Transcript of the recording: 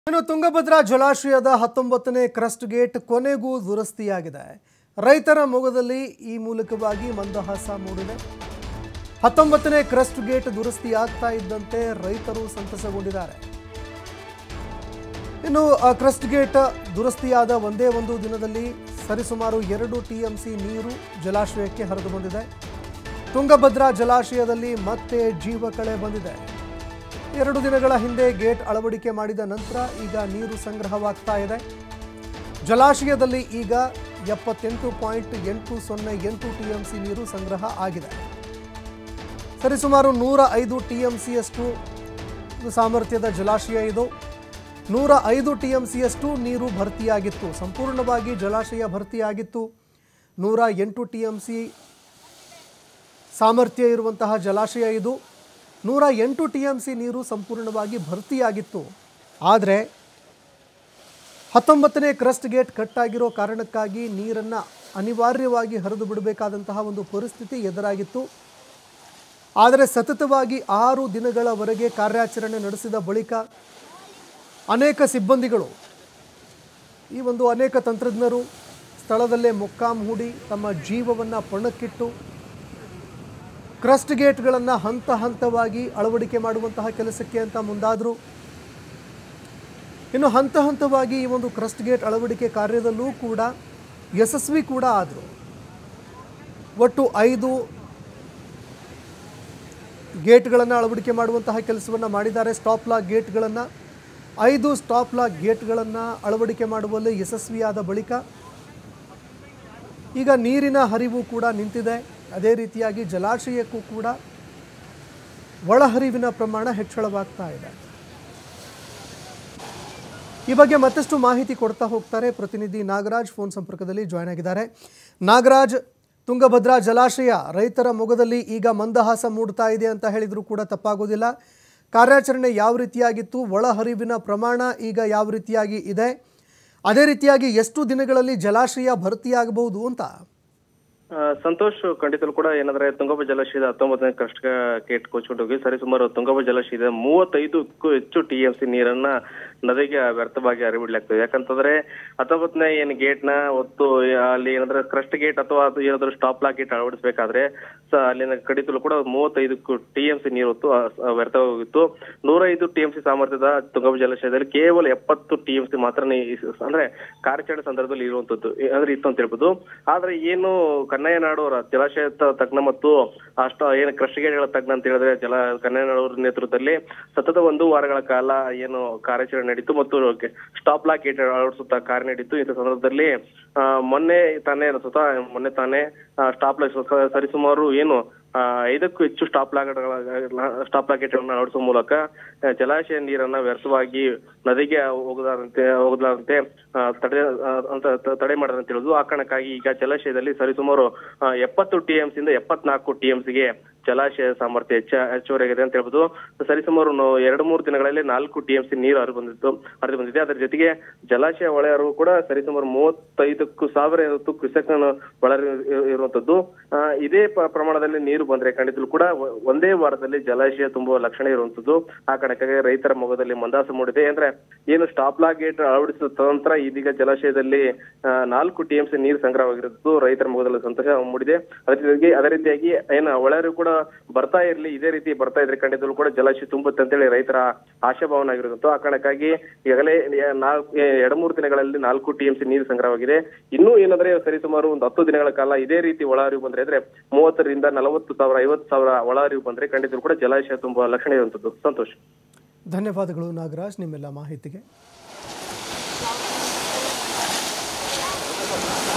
ಇನ್ನು ತುಂಗಭದ್ರಾ ಜಲಾಶಯದ ಹತ್ತೊಂಬತ್ತನೇ ಕ್ರಸ್ಟ್ ಗೇಟ್ ಕೊನೆಗೂ ದುರಸ್ತಿಯಾಗಿದೆ ರೈತರ ಮೊಗದಲ್ಲಿ ಈ ಮೂಲಕವಾಗಿ ಮಂದಹಾಸ ಮೂಡಿದೆ ಹತ್ತೊಂಬತ್ತನೇ ಕ್ರಸ್ಟ್ ಗೇಟ್ ದುರಸ್ತಿ ಆಗ್ತಾ ಇದ್ದಂತೆ ರೈತರು ಸಂತಸಗೊಂಡಿದ್ದಾರೆ ಇನ್ನು ಆ ಕ್ರಸ್ಟ್ ಗೇಟ್ ದುರಸ್ತಿಯಾದ ಒಂದೇ ಒಂದು ದಿನದಲ್ಲಿ ಸರಿಸುಮಾರು ಎರಡು ಟಿಎಂಸಿ ನೀರು ಜಲಾಶಯಕ್ಕೆ ಹರಿದು ಬಂದಿದೆ ತುಂಗಭದ್ರಾ ಜಲಾಶಯದಲ್ಲಿ ಮತ್ತೆ ಜೀವ ಕಳೆ ಬಂದಿದೆ ಎರಡು ದಿನಗಳ ಹಿಂದೆ ಗೇಟ್ ಅಳವಡಿಕೆ ಮಾಡಿದ ನಂತರ ಈಗ ನೀರು ಸಂಗ್ರಹವಾಗ್ತಾ ಇದೆ ಜಲಾಶಯದಲ್ಲಿ ಈಗ ಎಪ್ಪತ್ತೆಂಟು ಪಾಯಿಂಟ್ ಎಂಟು ಸೊನ್ನೆ ಎಂಟು ಟಿಎಂಸಿ ನೀರು ಸಂಗ್ರಹ ಆಗಿದೆ ಸರಿಸುಮಾರು ನೂರ ಐದು ಟಿಎಂಸಿಯಷ್ಟು ಸಾಮರ್ಥ್ಯದ ಜಲಾಶಯ ಇದು ನೂರ ಐದು ಟಿಎಂಸಿಯಷ್ಟು ನೀರು ಭರ್ತಿಯಾಗಿತ್ತು ಸಂಪೂರ್ಣವಾಗಿ ಜಲಾಶಯ ಭರ್ತಿಯಾಗಿತ್ತು ನೂರ ಎಂಟು ಟಿಎಂಸಿ ಸಾಮರ್ಥ್ಯ ಇರುವಂತಹ ಜಲಾಶಯ ಇದು ನೂರ ಎಂಟು ಟಿ ಎಮ್ ಸಿ ನೀರು ಸಂಪೂರ್ಣವಾಗಿ ಭರ್ತಿಯಾಗಿತ್ತು ಆದರೆ ಹತ್ತೊಂಬತ್ತನೇ ಕ್ರಸ್ಟ್ ಗೇಟ್ ಕಟ್ಟಾಗಿರೋ ಕಾರಣಕ್ಕಾಗಿ ನೀರನ್ನು ಅನಿವಾರ್ಯವಾಗಿ ಹರಿದು ಬಿಡಬೇಕಾದಂತಹ ಒಂದು ಪರಿಸ್ಥಿತಿ ಎದುರಾಗಿತ್ತು ಆದರೆ ಸತತವಾಗಿ ಆರು ದಿನಗಳವರೆಗೆ ಕಾರ್ಯಾಚರಣೆ ನಡೆಸಿದ ಬಳಿಕ ಅನೇಕ ಸಿಬ್ಬಂದಿಗಳು ಈ ಒಂದು ಅನೇಕ ತಂತ್ರಜ್ಞರು ಸ್ಥಳದಲ್ಲೇ ಮೊಕ್ಕಾಂ ಹೂಡಿ ತಮ್ಮ ಜೀವವನ್ನು ಪಣಕ್ಕಿಟ್ಟು ಕ್ರಸ್ಟ್ ಗೇಟ್ಗಳನ್ನು ಹಂತ ಹಂತವಾಗಿ ಅಳವಡಿಕೆ ಮಾಡುವಂತಹ ಕೆಲಸಕ್ಕೆ ಅಂತ ಮುಂದಾದರು ಇನ್ನು ಹಂತ ಹಂತವಾಗಿ ಈ ಒಂದು ಕ್ರಸ್ಟ್ ಗೇಟ್ ಅಳವಡಿಕೆ ಕಾರ್ಯದಲ್ಲೂ ಕೂಡ ಯಶಸ್ವಿ ಕೂಡ ಆದರು ಒಟ್ಟು ಐದು ಗೇಟ್ಗಳನ್ನು ಅಳವಡಿಕೆ ಮಾಡುವಂತಹ ಕೆಲಸವನ್ನು ಮಾಡಿದ್ದಾರೆ ಸ್ಟಾಪ್ ಲಾಕ್ ಗೇಟ್ಗಳನ್ನು ಐದು ಸ್ಟಾಪ್ ಲಾಕ್ ಗೇಟ್ಗಳನ್ನು ಅಳವಡಿಕೆ ಮಾಡುವಲ್ಲಿ ಯಶಸ್ವಿಯಾದ ಬಳಿಕ ಈಗ ನೀರಿನ ಹರಿವು ಕೂಡ ನಿಂತಿದೆ ಅದೇ ರೀತಿಯಾಗಿ ಜಲಾಶಯಕ್ಕೂ ಕೂಡ ಒಳಹರಿವಿನ ಪ್ರಮಾಣ ಹೆಚ್ಚಳವಾಗ್ತಾ ಇದೆ ಈ ಬಗ್ಗೆ ಮತ್ತಷ್ಟು ಮಾಹಿತಿ ಕೊಡ್ತಾ ಹೋಗ್ತಾರೆ ಪ್ರತಿನಿಧಿ ನಾಗರಾಜ್ ಫೋನ್ ಸಂಪರ್ಕದಲ್ಲಿ ಜಾಯ್ನ್ ಆಗಿದ್ದಾರೆ ನಾಗರಾಜ್ ತುಂಗಭದ್ರಾ ಜಲಾಶಯ ರೈತರ ಮೊಗದಲ್ಲಿ ಈಗ ಮಂದಹಾಸ ಮೂಡ್ತಾ ಇದೆ ಅಂತ ಹೇಳಿದ್ರು ಕೂಡ ತಪ್ಪಾಗೋದಿಲ್ಲ ಕಾರ್ಯಾಚರಣೆ ಯಾವ ರೀತಿಯಾಗಿತ್ತು ಒಳಹರಿವಿನ ಪ್ರಮಾಣ ಈಗ ಯಾವ ರೀತಿಯಾಗಿ ಇದೆ ಅದೇ ರೀತಿಯಾಗಿ ಎಷ್ಟು ದಿನಗಳಲ್ಲಿ ಜಲಾಶಯ ಭರ್ತಿಯಾಗಬಹುದು ಅಂತ ಆ, ಸಂತೋಷ್ ಖಂಡಿತಲು ಕೂಡ ಏನಂದ್ರೆ ತುಂಗಭದ್ರಾ ಜಲಾಶಯದ ಹತ್ತೊಂಬತ್ತನೇ ಕಷ್ಟ ಗೇಟ್ ಕೊಚ್ಕೊಂಡು ಹೋಗಿ ಸರಿಸುಮಾರು ತುಂಗಭದ್ರಾ ಜಲಾಶಯದ ಮೂವತ್ತೈದಕ್ಕೂ ಹೆಚ್ಚು ಟಿಎಂಸಿ ನೀರನ್ನ ನದಿಗೆ ವ್ಯರ್ಥವಾಗಿ ಹರಿಬಿಡ್ಲಾಗ್ತದೆ ಯಾಕಂತಂದ್ರೆ ಹತ್ತೊಂಬತ್ತನೇ ಏನ್ ಗೇಟ್ ನ ಹೊತ್ತು ಅಲ್ಲಿ ಏನಂದ್ರೆ ಕ್ರಸ್ಟ್ ಗೇಟ್ ಅಥವಾ ಅದು ಏನಾದ್ರು ಸ್ಟಾಪ್ ಲಾಕ್ ಗೇಟ್ ಅಳವಡಿಸಬೇಕಾದ್ರೆ ಸ- ಅಲ್ಲಿನ ಕಡಿತಲು ಕೂಡ ಮೂವತ್ತೈದಕ್ಕೂ ಟಿಎಂಸಿ ನೀರು ಹೊತ್ತು ಆ, ಸ- ವ್ಯರ್ಥವಾಗಿತ್ತು ನೂರೈದು ಟಿಎಂಸಿ ಸಾಮರ್ಥ್ಯದ ತುಂಗಭದ್ರಾ ಜಲಾಶಯದಲ್ಲಿ ಕೇವಲ ಎಪ್ಪತ್ತು ಟಿಎಂಸಿ ಮಾತ್ರ ಅಂದ್ರೆ ಕಾರ್ಯಾಚರಣೆ ಸಂದರ್ಭದಲ್ಲಿ ಇರುವಂತದ್ದು ಅಂದ್ರೆ ಇತ್ತು ಅಂತ ಹೇಳ್ಬೋದು ಆದ್ರೆ ಏನು ಕನ್ನಯ್ಯನಾಡು ಅವರ ಜಲಾಶಯ ತ- ತಜ್ಞ ಮತ್ತು ಅಷ್ಟ ಏನು ಕೃಷಿಗೆಗಳ ತಜ್ಞ ಅಂತ ಹೇಳಿದ್ರೆ ಜಲ ಕನ್ನಯ್ಯನಾಡು ಅವರ ನೇತೃತ್ವದಲ್ಲಿ ಸತತ ಒಂದು ವಾರಗಳ ಕಾಲ ಏನು ಕಾರ್ಯಾಚರಣೆ ನಡೀತು ಮತ್ತು ಸ್ಟಾಪ್ ಲಾಕ್ ಗೇಟ್ ಅಳವಡಿಸುತ್ತಾ ಕಾರ್ಯ ನಡೀತು ಇಂಥ ಸಂದರ್ಭದಲ್ಲಿ ಆ, ಮೊನ್ನೆ ತಾನೇ ಸ್ವತಃ ಮೊನ್ನೆ ತಾನೇ ಸ್ಟಾಪ್ ಲಾಕ್ ಸರಿಸುಮಾರು ಏನು ಆ, ಐದಕ್ಕೂ ಹೆಚ್ಚು ಸ್ಟಾಪ್ ಲಾಕ್ ಸ್ಟಾಪ್ ಲಾಕೆಟ್ಗಳನ್ನು ಅಳವಡಿಸುವ ಮೂಲಕ ಆ, ಜಲಾಶಯ ನೀರನ್ನ ವ್ಯರ್ಥವಾಗಿ ನದಿಗೆ ಹೋಗದಂತೆ ಹೋಗದಂತೆ ತಡೆ ಆ, ಅಂತ ತ- ತಡೆ ಮಾಡದಂತ ಹೇಳುದು ಆ ಕಾರಣಕ್ಕಾಗಿ ಈಗ ಜಲಾಶಯದಲ್ಲಿ ಸರಿಸುಮಾರು ಆ, ಎಪ್ಪತ್ತು ಟಿಎಂಸಿ ಇಂದ ಎಪ್ಪತ್ನಾಲ್ಕು ಟಿಎಂಸಿಗೆ ಜಲಾಶಯ ಸಾಮರ್ಥ್ಯ ಹೆಚ್ಚ ಹೆಚ್ಚುವರಿಯಾಗಿದೆ ಅಂತ ಹೇಳ್ಬೋದು ಸರಿಸುಮಾರು ನೋ- ಎರಡು ಮೂರು ದಿನಗಳಲ್ಲಿ ನಾಲ್ಕು ಟಿಎಂಸಿ ನೀರು ಹರಿದು ಬಂದಿತ್ತು ಹರಿದು ಬಂದಿದೆ ಅದರ ಜೊತೆಗೆ ಜಲಾಶಯ ಒಳ ಹರಿವು ಕೂಡ ಸರಿಸುಮಾರು ಮೂವತ್ತೈದಕ್ಕೂ ಸಾವಿರ ಐವತ್ತು ಕ್ಯೂಸೆಕ್ ಒಳ ಹರಿವು ಇರುವಂತದ್ದು ಆ, ಇದೇ ಪ- ಪ್ರಮಾಣದಲ್ಲಿ ನೀರು ಬಂದ್ರೆ ಖಂಡಿತಲು ಕೂಡ ಒ- ಒಂದೇ ವಾರದಲ್ಲಿ ಜಲಾಶಯ ತುಂಬುವ ಲಕ್ಷಣ ಇರುವಂತದ್ದು ಆ ಕಾರಣಕ್ಕಾಗಿ ರೈತರ ಮೊಗದಲ್ಲಿ ಮಂದಾಸ ಮೂಡಿದೆ ಅಂದ್ರೆ ಏನು ಸ್ಟಾಪ್ ಲಾಕ್ ಗೇಟ್ ಅಳವಡಿಸಿದ ತದನಂತರ ಇದೀಗ ಜಲಾಶಯದಲ್ಲಿ ಆ, ನಾಲ್ಕು ಟಿಎಂಸಿ ನೀರು ಸಂಗ್ರಹವಾಗಿರುವುದು ರೈತರ ಮೊಗದಲ್ಲಿ ಸಂತೋಷ ಮೂಡಿದೆ ಅದೇ ರೀತಿಯಾಗಿ ಅದೇ ರೀತಿಯಾಗಿ ಏನು ಒಳರು ಕೂಡ ಬರ್ತಾ ಇರ್ಲಿ ಇದೇ ರೀತಿ ಬರ್ತಾ ಇದ್ರೆ ಖಂಡಿತಲು ಕೂಡ ಜಲಾಶಯ ತುಂಬುತ್ತೆ ಅಂತೇಳಿ ರೈತರ ಆಶಾಭಾವನೆ ಆಗಿರುವಂತು ಆ ಕಾರಣಕ್ಕಾಗಿ ಈಗಾಗಲೇ ನಾಲ್ಕು ಎರಡು ಮೂರು ದಿನಗಳಲ್ಲಿ ನಾಲ್ಕು ಟಿಎಂಸಿ ನೀರು ಸಂಗ್ರಹವಾಗಿದೆ ಇನ್ನೂ ಏನಂದ್ರೆ ಸರಿಸುಮಾರು ಒಂದು ಹತ್ತು ದಿನಗಳ ಕಾಲ ಇದೇ ರೀತಿ ಒಳಹರಿವು ಬಂದ್ರೆ ಅಂದ್ರೆ ಮೂವತ್ತರಿಂದ ನಲವತ್ತು ಸಾವಿರ ಐವತ್ತು ಸಾವಿರ ಒಳಹರಿವು ಬಂದ್ರೆ ಖಂಡಿತಲು ಕೂಡ ಜಲಾಶಯ ತುಂಬುವ ಲಕ್ಷಣ ಇರುವಂತದ್ದು ಸಂತೋಷ್ ಧನ್ಯವಾದಗಳು ನಾಗರಾಜ್ ನಿಮ್ಮೆಲ್ಲ ಮಾಹಿತಿಗೆ